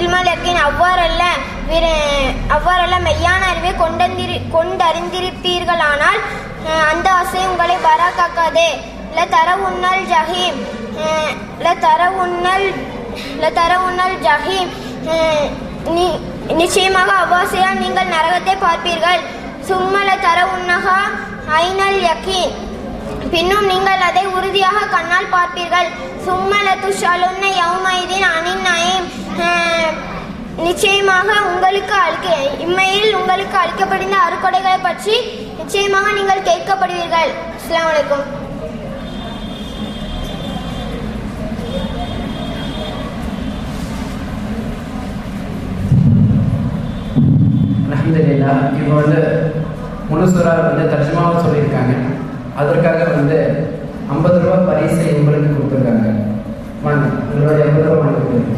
இல்மல் யக்கீன் அவ்வாறல்ல விர- அவ்வாறல்ல மெய்யான அறிவை கொண்டந்திரி கொண்டறிந்திருப்பீர்களானால் அஹ், அந்த ஆசை உங்களை பராக்காக்காதே ல தர உன்னல் ஜஹீம் அஹ், ல தர உன்னல் ல தர உன்னல் ஜஹீம் அஹ், நி- நிச்சயமாக அவ்வாசையால் நீங்கள் நரகத்தை பார்ப்பீர்கள் சும்மல தர உன்னகா ஐனல் யக்கீன் பின்னும் நீங்கள் அதை உறுதியாக கண்ணால் பார்ப்பீர்கள் சும்மல துஷாலுன்ன யௌமைதீன் அனின் நயீம் அஹ், நிச்சயமாக உங்களுக்கு அளிக்க இம்மையில் உங்களுக்கு அளிக்கப்படுகின்ற அறுக்கொடைகளை பற்றி நிச்சயமாக நீங்கள் கேட்கப்படுவீர்கள் அஸ்ஸலாமு அலைக்கும் அல்ஹம்துலில்லாஹ் இப்போ வந்து முனுசுரா வந்து தர்ஜமாவை சொல்லியிருக்காங்க அதற்காக வந்து ஐம்பது ரூபா பரிசை உங்களுக்கு கொடுத்துருக்காங்க வாங்க உங்களுடைய ஐம்பது ரூபா வாங்கி கொடுங்க.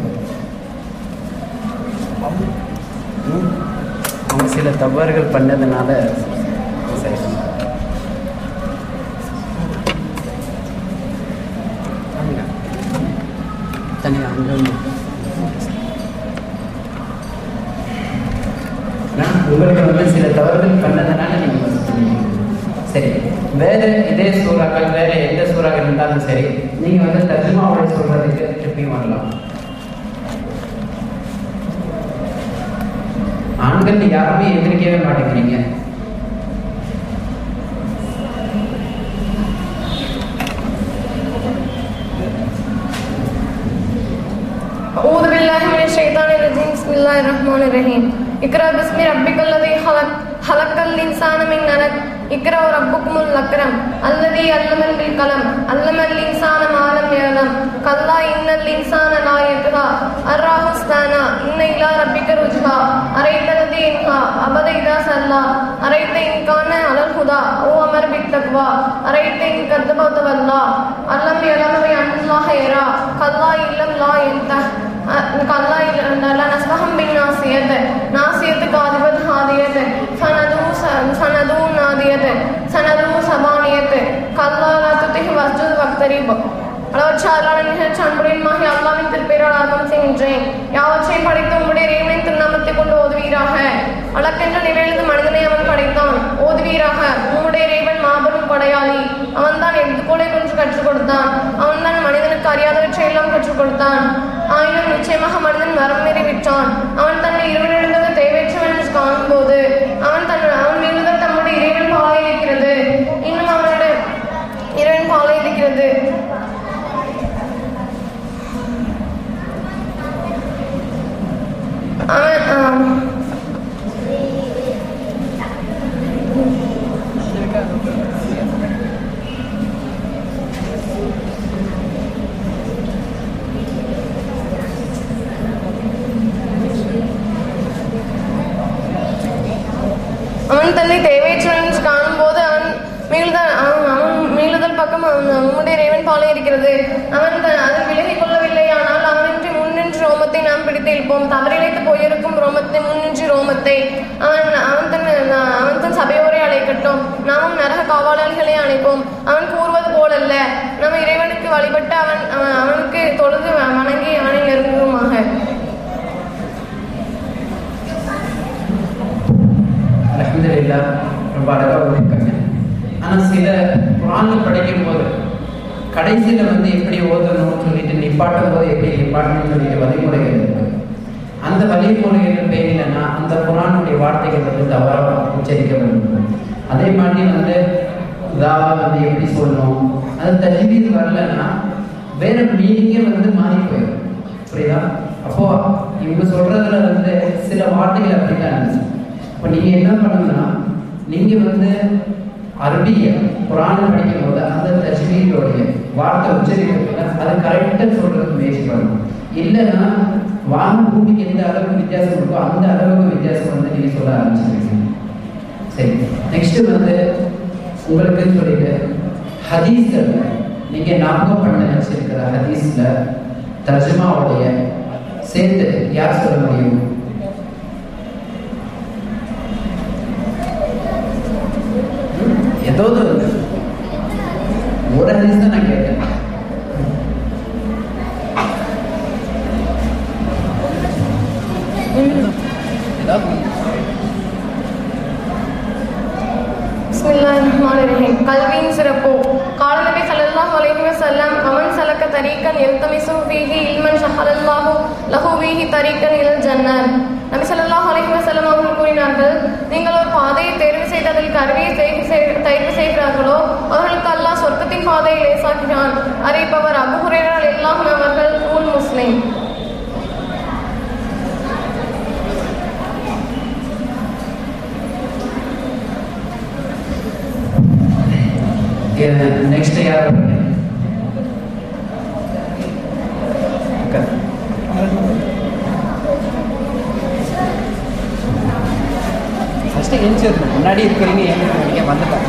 ம். அவங்க சில தவறுகள் பண்ணதுனால சரி தனியாக அங்கே நான் உங்களுக்கு வந்து சில தவறுகள் பண்ணதுனால நீங்க வந்து சொன்னீங்க. சரி வேற இதே சூறாக்கள் வேற எந்த சூறாக இருந்தாலும் சரி நீங்க வந்து தர்ஜமாவோட சொல்றதுக்கு திருப்பியும் வரலாம் ஆண்கள் யாருமே எதிர்க்கவே மாட்டேங்கிறீங்க أعوذ بالله من الشيطان الرجيم بسم الله الرحمن الرحيم اقرأ باسم ربك الذي خلق خلق الإنسان من علق اقرأ ربكم الأكرم الذي علم بالقلم علم الإنسان ما لم يعلم كلا إن الإنسان لا يطغى أن رآه استغنى إن إلى ربك رجعى أرأيت الذي ينهى أبدا إذا صلى أرأيت إن كان على الهدى أو أمر بالتقوى أرأيت إن كذب وتولى ألم يعلم بأن الله يرى كلا إن لم لا ينته كلا لنسفهم بالناصية ناصية كاذبة هادية سندو سندو نادية سندو سبانية كلا لا تطه واسجد واقترب அளவற்றாலான நிகழ்ச்சி அன்புடன் மாகி அல்லாவின் திருப்பேரால் ஆர்வம் செய்கின்றேன் யாவற்றையும் படைத்த உம்முடைய இறைவனின் திருநாமத்தை கொண்டு ஓதுவீராக வழக்கென்ற நிலையிலிருந்து மனிதனை அவன் படைத்தான் ஓதுவீராக உம்முடைய இறைவன் மாபெரும் கொடையாளி அவன்தான் எழுதுகோலை கொன்று கற்றுக் கொடுத்தான் அவன்தான் மனிதனுக்கு அறியாதவற்றை எல்லாம் கற்றுக் கொடுத்தான் ஆயினும் நிச்சயமாக மனிதன் வரம் மீறி விட்டான் அவன் தன்னை இருவரிழந்தது தேவையற்றவன் என்று காணும்போது அவன் தன் அவன் மீதுதான் தம்முடைய இறைவன் பாலை இருக்கிறது இன்னும் அவனுடைய இறைவன் பாலை இருக்கிறது அவன் ஆம், அவன் தன்னை தேவையற்றவன் என்று காணும்போது அவன் மீளுதல் அவன் அவன் மீளுதல் பக்கம் அவன் அவனுடைய இறைவன் பாலை இருக்கிறது அவன் த- அதில் விலகிக் கொள்ளவில்லை ஆனால் அவனின்றி முன்னின்று ரோமத்தை நாம் பிடித்து இழுப்போம் தவறிழைத்து போயிருக்கும் ரோமத்தை முன்னின்று ரோமத்தை அவன் அவன் தன் அவன் தன் சபையோரை அழைக்கட்டும் நாமும் நரக காவலர்களை அழைப்போம் அவன் கூறுவது போலல்ல நம்ம இறைவனுக்கு வழிபட்டு அவன் அவன் அவனுக்கு தொழுது வணங்கி அவனை நெருங்குவோமாக அலமதுல்லா ரொம்ப அழகாக ஓதிருக்காங்க ஆனால் சில குரான் படிக்கும் போது கடைசியில் வந்து எப்படி ஓதணும்னு சொல்லிட்டு நிப்பாட்டும் போது எப்படி நிப்பாட்டணும்னு சொல்லிட்டு வழிமுறைகள் இருக்கு அந்த வழிமுறைகள் பேரிலன்னா அந்த குரானுடைய வார்த்தைகள் வந்து தவறாக உச்சரிக்க வேண்டும் அதே மாதிரி வந்து தாவா வந்து எப்படி சொல்லணும் அது தஜ்வீது வரலன்னா வேற மீனிங்கே வந்து மாறி போயிடும் புரியுதா அப்போ இவங்க சொல்றதுல வந்து சில வார்த்தைகள் அப்படிதான் இருந்துச்சு இப்போ நீங்க என்ன பண்ணுங்கன்னா நீங்க வந்து அரபிய குரான் படிக்கும் போது அந்த தஜ்வீதோடைய வார்த்தை உச்சரிக்கிறதுல அதை கரெக்டாக சொல்றதுக்கு முயற்சி பண்ணணும் இல்லைன்னா வான பூமிக்கு எந்த அளவுக்கு வித்தியாசம் இருக்கோ அந்த அளவுக்கு வித்தியாசம் வந்து நீங்க சொல்ல ஆரம்பிச்சிருக்கீங்க சரி நெக்ஸ்ட் வந்து உங்களுக்கு சொல்லிட்டு ஹதீஸ்கள் நீங்க ஞாபகம் பண்ண வச்சிருக்கிற ஹதீஸ்ல தர்ஜமாவுடைய சேர்த்து யார் சொல்ல முடியும் ஏதோ ஒரு ஒரு ஹதீஸ் தான் நான் கேட்டேன் يلتمسوا فيه علما سهل الله له به طريقا إلى الجنة நபி ஸல்லல்லாஹு அலைஹி வஸல்லம் அவர்கள் கூறினார்கள் நீங்கள் ஒரு பாதையை தேர்வு செய்து அதில் கருவியை தேர்வு செய்- தேர்வு செய்கிறார்களோ அவர்களுக்கு அல்லாஹ் சொர்க்கத்தின் பாதையை லேசாக்குகிறான் அறிவிப்பவர் அபு ஹுரைரா ரலியல்லாஹு அன்ஹு அவர்கள் நூல் முஸ்லிம் நெக்ஸ்ட் யார் உட்காரு. ஃபஸ்ட்டு எழுந்திருக்கணும் முன்னாடி இருக்கிறீங்க ஏன் வந்துட்டாங்க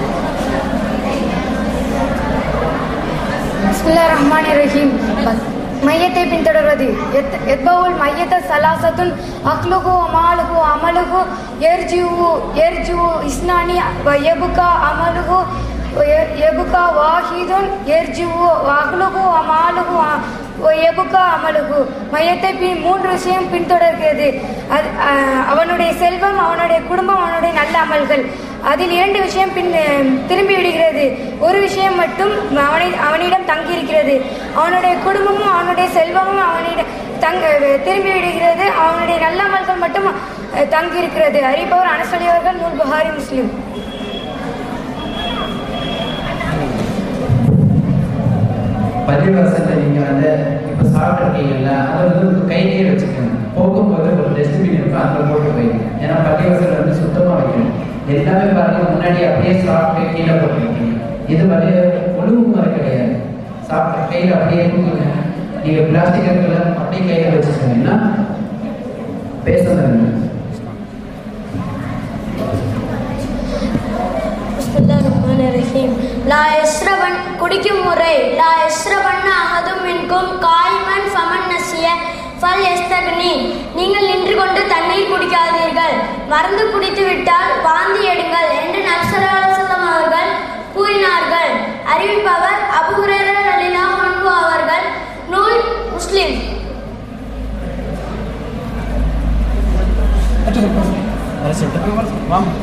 பிஸ்மில்லா ரஹ்மான் ரஹீம் மையத்தை பின்தொடர்வது எத் எத்பவுல் மையத்த சலாசத்துன் அக்லுகு அமாலுகு அமலுகு எர்ஜிவு எர்ஜிவு இஸ்னானி வ எபுகா அமலுகு எ- எபுகா வாஹிதுன் எர்ஜிவு அக்லுகு அமாலுகு அ- வ எபுகா அமலுகு மையத்தை பின் மூன்று விஷயம் பின்தொடர்கிறது அது அஹ், அவனுடைய செல்வம் அவனுடைய குடும்பம் அவனுடைய நல்ல அமல்கள் அதில் இரண்டு விஷயம் பின் அஹ், திரும்பி விடுகிறது ஒரு விஷயம் மட்டும் அவனை அவனிடம் தங்கியிருக்கிறது அவனுடைய குடும்பமும் அவனுடைய செல்வமும் அவனிடம் தங்க திரும்பி விடுகிறது அவனுடைய நல்ல அமல்கள் மட்டும் அஹ், தங்கியிருக்கிறது அறிபவர் அனசலியவர்கள் நூல் புகாரி முஸ்லிம் பள்ளிவாசல்ல நீங்க வந்து இப்ப சாப்பிட்டுருக்கீங்கல்ல அதை வந்து ஒரு கையிலேயே வச்சுக்கோங்க போகும்போது ஒரு டஸ்ட்பின் இருக்கும் அதில் போட்டு போயிடுங்க ஏன்னா பள்ளிவாசல் வந்து சுத்தமா வைக்கணும் எல்லாமே பாருங்க முன்னாடி அப்படியே சாப்பிட்டு கீழே போட்டுருக்கீங்க இது வந்து ஒழுங்கு முறை கிடையாது சாப்பிட்டு கையில் அப்படியே கொடுங்க நீங்க பிளாஸ்டிக் இருக்கல அப்படியே கையில வச்சுக்கோங்கன்னா பேசுறது பிஸ்மில்லாஹிர்ரஹ்மானிர்ரஹீம். லா யஸ்ரபன் குடிக்கும் முறை லா யஸ்ரபன்ன அகதும் மின்கும் காய்மன் ஃபமன் நசிய ஃபல் எஸ்தக்னி நீங்கள் நின்று கொண்டு தண்ணீர் குடிக்காதீர்கள் மறந்து குடித்து விட்டால் வாந்தி எடுங்கள் என்று நக்சலாசலம் அவர்கள் கூறினார்கள் அறிவிப்பவர் அபுஹுரேரர் ரலியல்லாஹு அன்ஹு அவர்கள் நூல் முஸ்லிம் வாங்க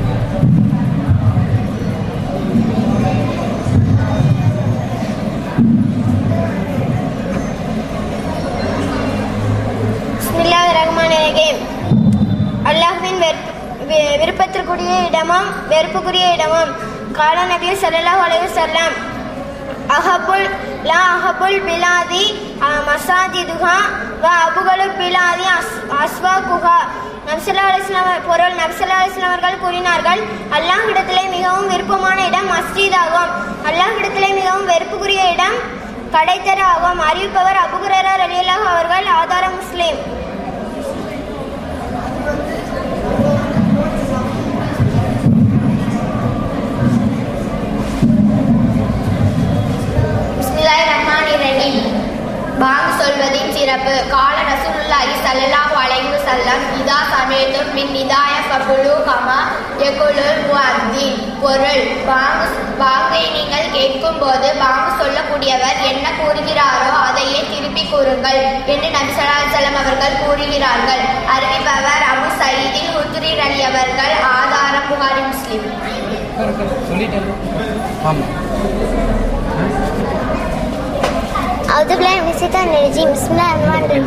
பிஸ்மில்லாஹ் ரஹ்மான் ரஹீம் அல்லாஹ்வின் வெறுப்பு- வி- விருப்பத்திற்குரிய இடமும் வெறுப்புக்குரிய இடமும் கால நபி ஸல்லல்லாஹு அலைஹி வஸல்லம் அஹபுல் லா அஹபுல் பிலாதி அஹ், மசாஜிதுஹா வ அபுகலு பிலாதி அஸ் அஸ்வாகுஹா நபிசல்லா அலிஸ்லாம் பொருள் நபிசல்லா அலிஸ்லாம் அவர்கள் கூறினார்கள் அல்லாஹ்விடத்திலே மிகவும் விருப்பமான இடம் மஸ்ஜித் ஆகும் அல்லாஹ்விடத்திலே மிகவும் வெறுப்புக்குரிய இடம் கடைத்தர ஆகும் அறிவிப்பவர் அபுகுரரா ரலியல்லாஹு அவர்கள் ஆதார முஸ்லிம் பிஸ்மில்லாஹிர் ரஹ்மானிர் ரஹீம் பாங் சொல்வதின் சிறப்பு கால ரசூலுல்லாஹி ஸல்லல்லாஹு அலைஹி வஸல்லம் இதா சமயத்தும் மின் நிதாய ஃபகுலு கமா யகுலுல் முஅத்தின் பொருள் பாங் பாங்கை நீங்கள் கேட்கும் போது பாங் சொல்லக்கூடியவர் என்ன கூறுகிறாரோ அதையே திருப்பி கூறுங்கள் என்று நபி ஸல்லல்லாஹு அலைஹி வஸல்லம் அவர்கள் கூறுகிறார்கள் அறிவிப்பவர் அபு சயீதில் ஹுத்ரி அலி அவர்கள் ஆதாரம் புகாரி முஸ்லிம் சொல்லிட்டேன் ஆமாம் أعوذ بالله من الشيطان الرجيم بسم الله الرحمن الرحيم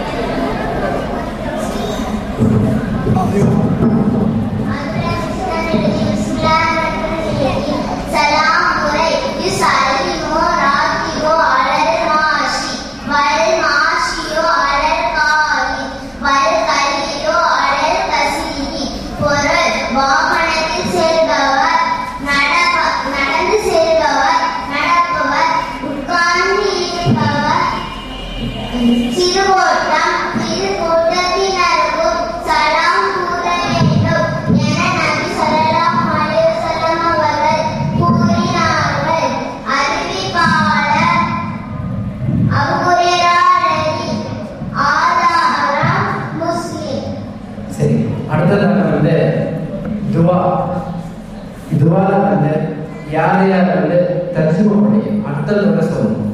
சலாம் உரை யுசல்லிமு ராக்கிபு அலல் மாஷி வல் மாஷியு அலல் காரி வல் கலீலு அலல் கசீரி பொருள் வாகனத்தில் செல்பவர் நடப்ப- நடந்து செல்பவர் நடப்பவர் உட்கார்ந்து இருப்பவர் சிறுகோட்டம் இரு கூட்டத்தினருக்கும் சலாம் கூற வேண்டும் என நபி ஸல்லல்லாஹு அலைஹி வஸல்லம் அவர்கள் கூறினார்கள் அறிவிப்பாளர் அபூ ஹுரைரா ரலி ஆதாரம் முஸ்லிம் சரி அடுத்ததாக வந்து துவா துவால வந்து யார் யார் வந்து தர்ஜுமா முடியும் அடுத்ததோட சொல்லணும்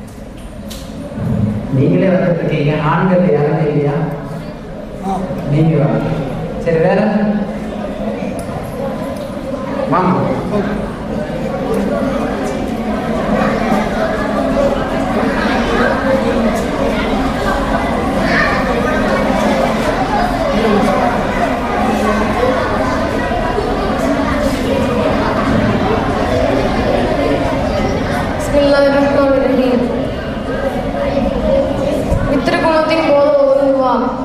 நீங்களே வந்துட்டு இருக்கீங்க ஆண்கள் யாருமே இல்லையா நீங்க வாங்க சரி வேற வாங்க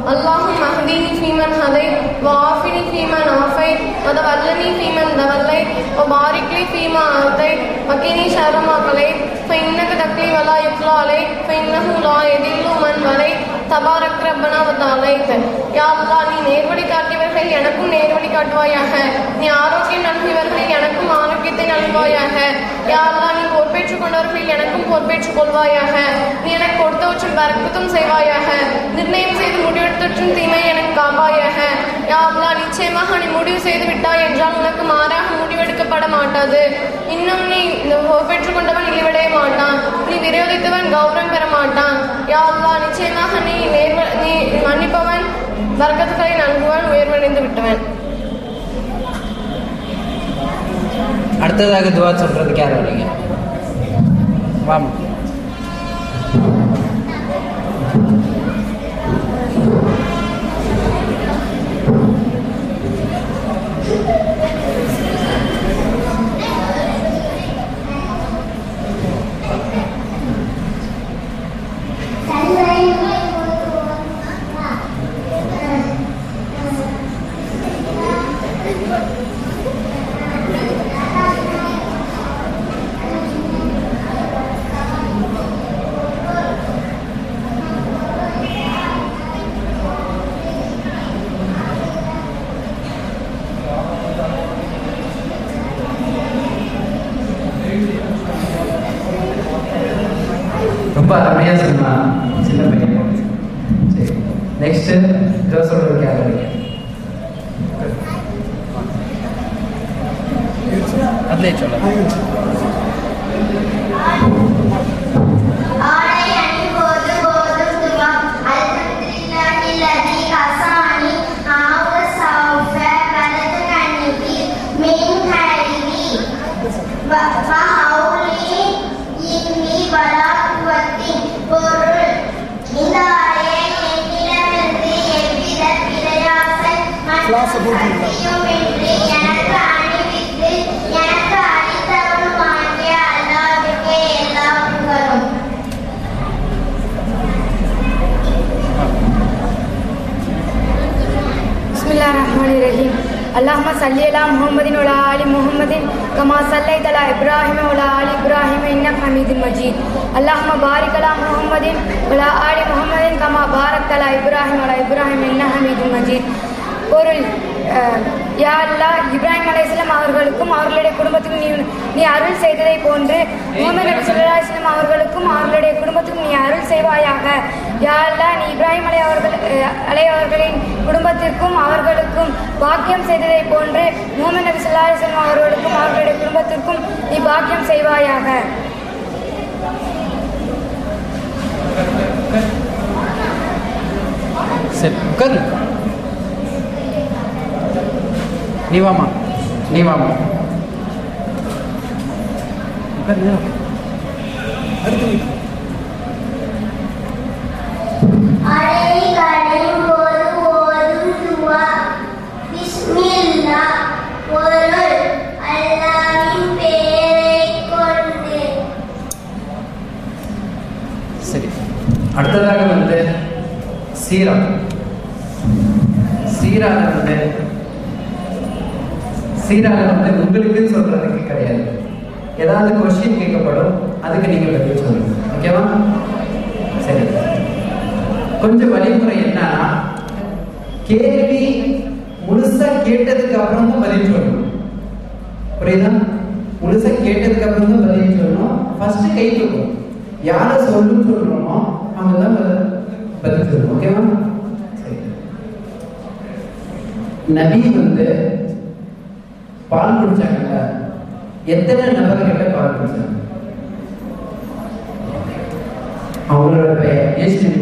اللهم اهدني فيمن هديت وعافني فيمن عافيت وتولني فيمن توليت وبارك لي فيما أعطيت وقني شر ما قضيت فإنك تقضي ولا يقضى عليك فإنه لا يذل من وليت தபாரக் ரப்பனா வத்தாலைத் யா அல்லாஹ் நீ நேர்வழி காட்டியவர்கள் எனக்கும் நேர்வழி காட்டுவாயாக நீ ஆரோக்கியம் நல்கியவர்கள் எனக்கும் ஆரோக்கியத்தை நல்குவாயாக யா அல்லாஹ் நீ பொறுப்பேற்றுக் கொண்டவர்கள் எனக்கும் பொறுப்பேற்றுக் கொள்வாயாக நீ எனக்கு கொடுத்தவற்றில் வரக்குத்தம் செய்வாயாக நிர்ணயம் செய்து முடிவெடுத்தற்றும் தீமை எனக்கு காப்பாயாக யா அல்லாஹ் நிச்சயமாக நீ முடிவு செய்து விட்டாய் என்றால் உனக்கு மாறாக முடிவெடுக்கப்பட மாட்டாது இன்னும் நீ பொறுப்பேற்றுக் கொண்டவன் இழிவடைய மாட்டான் நீ விரோதித்தவன் கௌரவம் பெற மாட்டான் யா அல்லாஹ் நிச்சயமாக நீ நேர்வ நீ மன்னிப்பவன் வர்க்கத்துக்களை நல்குவன் உயர்வடைந்து விட்டவன் அடுத்ததாக துவா சொல்றதுக்கு யார் வரீங்க வாமா ரொம்ப அருமையா சொன்னான் சின்ன பையன் சரி நெக்ஸ்ட் ஜோ சொல்றதுக்கு யார் வரீங்க அதுலேயே சொல்ல ஆடை அணிபோது போதும் துவம் அல்ஹம்துலில்லாஹி லதி கசானி ஆவ சௌஃப கலது கண்ணிகி மின் ஹைரி வஹவுலி இன்னி வலா குவத்தி பொருள் இந்த ஆடையை என்னிடமிருந்து எவ்வித பிரயாசை மற்றும் இன்றி எனக்கு அணிவித்து எனக்கு அளித்தவனுமாகிய அல்லாஹ்வுக்கே எல்லா புகழும் بسم الله الرحمن الرحيم اللهم صل على محمد وعلى ال محمد كما صليت على ابراهيم وعلى ال ابراهيم انك حميد مجيد اللهم بارك على محمد وعلى ال محمد كما باركت على ابراهيم وعلى ابراهيم انك حميد مجيد பொருள் அஹ், யா அல்லாஹ் இப்ராஹிம் அலைஹிஸ்ஸலாம் அவர்களுக்கும் அவர்களுடைய குடும்பத்துக்கும் நீ நீ அருள் செய்ததை போன்று முகமது நபி ஸல்லல்லாஹு அலைஹி வஸல்லம் அவர்களுக்கும் அவர்களுடைய குடும்பத்துக்கும் நீ அருள் செய்வாயாக யா அல்லாஹ் நீ இப்ராஹிம் அலை அவர்கள் அஹ், அலை அவர்களின் குடும்பத்திற்கும் அவர்களுக்கும் பாக்கியம் செய்ததை போன்று முகமது நபி ஸல்லல்லாஹு அலைஹி வஸல்லம் அவர்களுக்கும் அவர்களுடைய குடும்பத்திற்கும் நீ பாக்கியம் செய்வாயாக சரி உட்காரு நீ வாமா நீ வாமா உட்காரு, நீ வா. அடை கடையும் போது ஓதும் துவா பிஸ்மில்லா பொருள் அல்லாவின் பெயரைக் கொண்டு சரி அடுத்ததாக வந்து சீரா சீரால வந்து சீரால வந்து உங்களுக்கு சொல்றதுக்கு கிடையாது ஏதாவது கொஸ்டின் கேட்கப்படும் அதுக்கு நீங்க பதில் சொல்லுங்க ஓகேவா சரி கொஞ்சம் வழிமுறை என்னன்னா கேள்வி முழுசா கேட்டதுக்கு அப்புறம் தான் பதில் சொல்லணும் புரியுதா முழுசா கேட்டதுக்கு அப்புறம் தான் பதில் சொல்லணும் ஃபர்ஸ்ட் கை தூக்கும் யாரை சொல்லுன்னு சொல்றோமோ அவங்க தான் பதில் பதில் சொல்லணும் ஓகேவா சரி நபி வந்து பால் குடிச்சாங்கல்ல எத்தனை நபர்கிட்ட பால் குடிச்சாங்க அவங்களோட பெயர் லிஸ்ட்